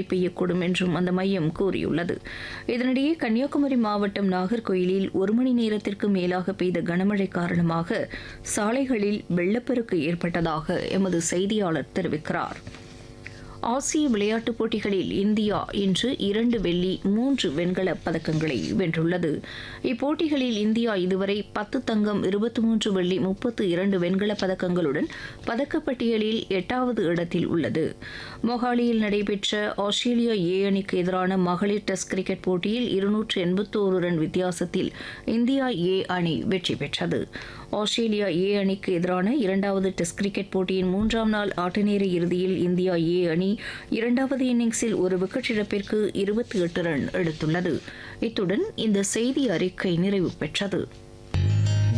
பெய்யக்கூடும் என்றும் அந்த மையம் கூறியுள்ளது இதனிடையே கன்னியாகுமரி மாவட்டம் நாகர்கோயிலில் ஒரு மணி நேரத்திற்கு மேலாக பெய்த கனமழை காரணமாக சாலைகளில் வெள்ளப்பெருக்கு ஏற்பட்டதாக எமது செய்தியாளர் தெரிவிக்கிறார் ஆசிய விளையாட்டுப் போட்டிகளில் இந்தியா இன்று இரண்டு வெள்ளி மூன்று வெண்கலப் பதக்கங்களை வென்றுள்ளது இப்போட்டிகளில் இந்தியா இதுவரை பத்து தங்கம் இருபத்தி மூன்று வெள்ளி முப்பத்து இரண்டு வெண்கலப் பதக்கங்களுடன் பதக்கப்பட்டியலில் எட்டாவது இடத்தில் உள்ளது மொஹாலியில் நடைபெற்ற ஆஸ்திரேலியா ஏ அணிக்கு எதிரான மகளிர் டெஸ்ட் கிரிக்கெட் போட்டியில் இருநூற்று எண்பத்தோரு ரன் வித்தியாசத்தில் இந்தியா ஏ அணி வெற்றி பெற்றது ஆஸ்திரேலியா ஏ அணிக்கு எதிரான இரண்டாவது டெஸ்ட் கிரிக்கெட் போட்டியின் மூன்றாம் நாள் ஆட்டநேர இறுதியில் இந்தியா ஏ அணி இரண்டாவது இன்னிங்ஸில் ஒரு விக்கெட் இழப்பிற்கு இருபத்தி எட்டு ரன் எடுத்துள்ளது இத்துடன் இந்த செய்தி அறிக்கை நிறைவு பெற்றது